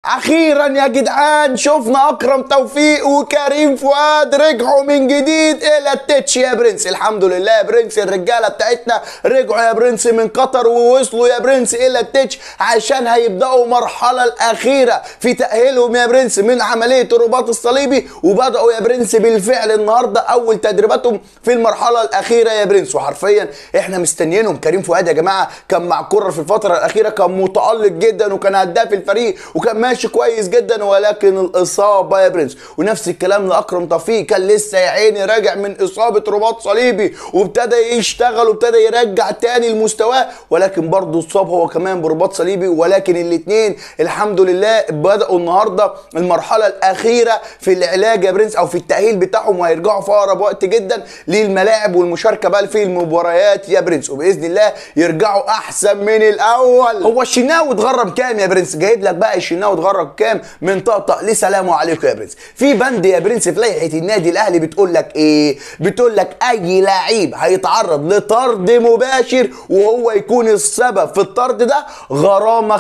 اخيرا يا جدعان شفنا اكرم توفيق وكريم فؤاد رجعوا من جديد الى التتش يا برنس الحمد لله يا برنس الرجاله بتاعتنا رجعوا يا برنس من قطر ووصلوا يا برنس الى التتش عشان هيبداوا المرحله الاخيره في تاهيلهم يا برنس من عمليه الرباط الصليبي وبداوا يا برنس بالفعل النهارده اول تدريباتهم في المرحله الاخيره يا برنس وحرفيا احنا مستنيينهم كريم فؤاد يا جماعه كان مع كرة في الفتره الاخيره كان متالق جدا وكان هداف الفريق وكان ماشي كويس جدا ولكن الاصابه يا برنس ونفس الكلام لاكرم توفيق كان لسه يا عيني راجع من اصابه رباط صليبي وابتدى يشتغل وابتدى يرجع تاني لمستواه ولكن برضه اتصاب هو كمان برباط صليبي ولكن الاثنين الحمد لله بداوا النهارده المرحله الاخيره في العلاج يا برنس او في التاهيل بتاعهم وهيرجعوا في اقرب وقت جدا للملاعب والمشاركه بقى في المباريات يا برنس وباذن الله يرجعوا احسن من الاول هو الشناوي اتغرم كام يا برنس جايب لك بقى الشناوي اتغرم كام من طقطق لسلام عليكم يا برنس في بند يا برنس في لائحه النادي الاهلي بتقول لك ايه بتقول لك اي لعيب هيتعرض لطرد مباشر وهو يكون السبب في الطرد ده غرامه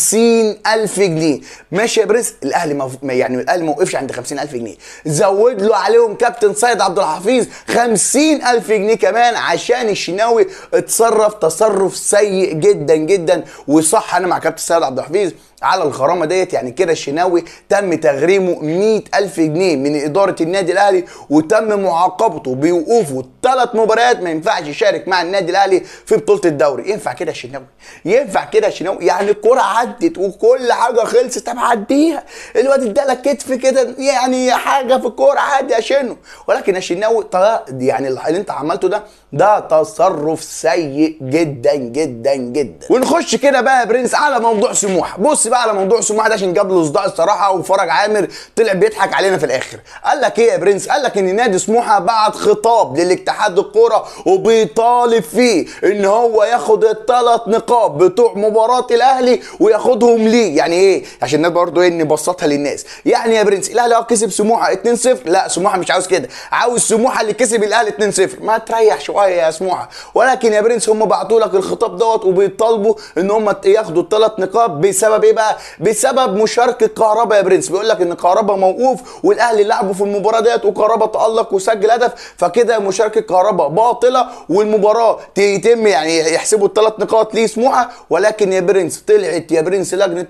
50000 جنيه ماشي يا برنس الاهلي ما يعني الاهلي ما وقفش عند 50000 جنيه زود له عليهم كابتن سيد عبد الحفيظ 50000 جنيه كمان عشان الشناوي اتصرف تصرف سيء جدا جدا وصح انا مع كابتن سيد عبد الحفيظ على الغرامه ديت يعني كده الشناوي تم تغريمه 100000 جنيه من اداره النادي الاهلي وتم معاقبته بوقوفه ثلاث مباريات ما ينفعش يشارك مع النادي الاهلي في بطوله الدوري ينفع كده الشناوي ينفع كده الشناوي يعني الكره عدت وكل حاجه خلصت طب عديها الواد ادالك كتف كده يعني حاجه في الكوره عادي يا شنو ولكن الشناوي يعني اللي انت عملته ده ده تصرف سيء جدا جدا جدا ونخش كده بقى يا برنس على موضوع سموحه بص بقى على موضوع سموحه ده عشان جاب له صداع الصراحه وفرج عامر طلع بيضحك علينا في الاخر قال لك ايه يا برنس قال لك ان نادي سموحه بعت خطاب للاتحاد الكوره وبيطالب فيه ان هو ياخد الثلاث نقاط بتوع مباراه الاهلي وياخدهم ليه يعني ايه عشان الناس برضه ايه نبسطها للناس يعني يا برنس الاهلي اه كسب سموحه 2-0 لا سموحه مش عاوز كده عاوز سموحه اللي كسب الاهلي 2-0 ما تريح شويه يا سموحه ولكن يا برنس هم بعتوا لك الخطاب دوت وبيطالبوا ان هم ياخدوا الثلاث نقاط بسبب ايه بقى بسبب مشاركه كهربا يا برنس بيقول لك ان كهربا موقوف والاهلي لعبوا في المباراه ديت وكهربا تالق وسجل هدف فكده مشاركه كهربا باطله والمباراه يتم يعني يحسبوا الثلاث نقاط ليه سموحه ولكن يا برنس طلعت يا برنس لجنه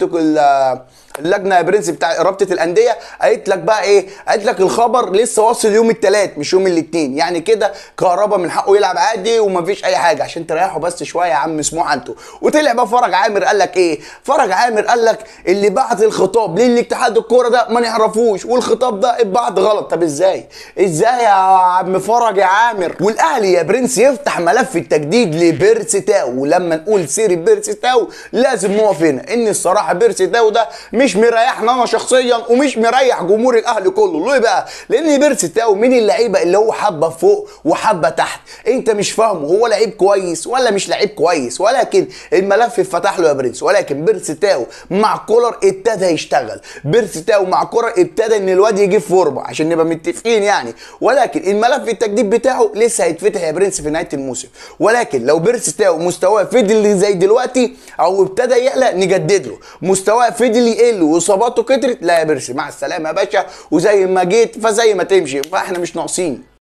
اللجنه يا برنس بتاع رابطه الانديه قالت لك بقى ايه قالت لك الخبر لسه واصل يوم الثلاث مش يوم الاثنين يعني كده كهربا من حقه يلعب عادي ومفيش اي حاجه عشان تريحوا بس شويه يا عم سموحه انتوا وطلع بقى فرج عامر قال لك ايه فرج عامر قال لك اللي بعت الخطاب للاتحاد الكوره ده ما نعرفوش والخطاب ده اتبعت غلط طب ازاي ازاي يا عم فرج يا عامر والاهلي يا برنس يفتح ملف التجديد لبيرسي تاو ولما نقول سيري بيرسي تاو لازم نقف هنا ان الصراحه بيرسي تاو ده مش مريحنا انا شخصيا ومش مريح جمهور الاهلي كله ليه بقى لان بيرسي تاو من اللعيبه اللي هو حبه فوق وحبه تحت انت مش فاهمه هو لعيب كويس ولا مش لعيب كويس ولكن الملف اتفتح له يا برنس ولكن بيرسي تاو مع كولر ابتدى يشتغل بيرسي تاو مع كولر ابتدى ان الواد يجيب فورمه عشان نبقى متفقين يعني ولكن الملف التجديد بتاعه لسه هيتفتح يا برنس في نهايه الموسم ولكن لو بيرسي تاو مستواه فضل زي دلوقتي او ابتدى يقلق نجدد له مستواه فضل يقل واصاباته كترت لا يا بيرسي مع السلامه يا باشا وزي ما جيت فزي ما تمشي فاحنا مش ناقصين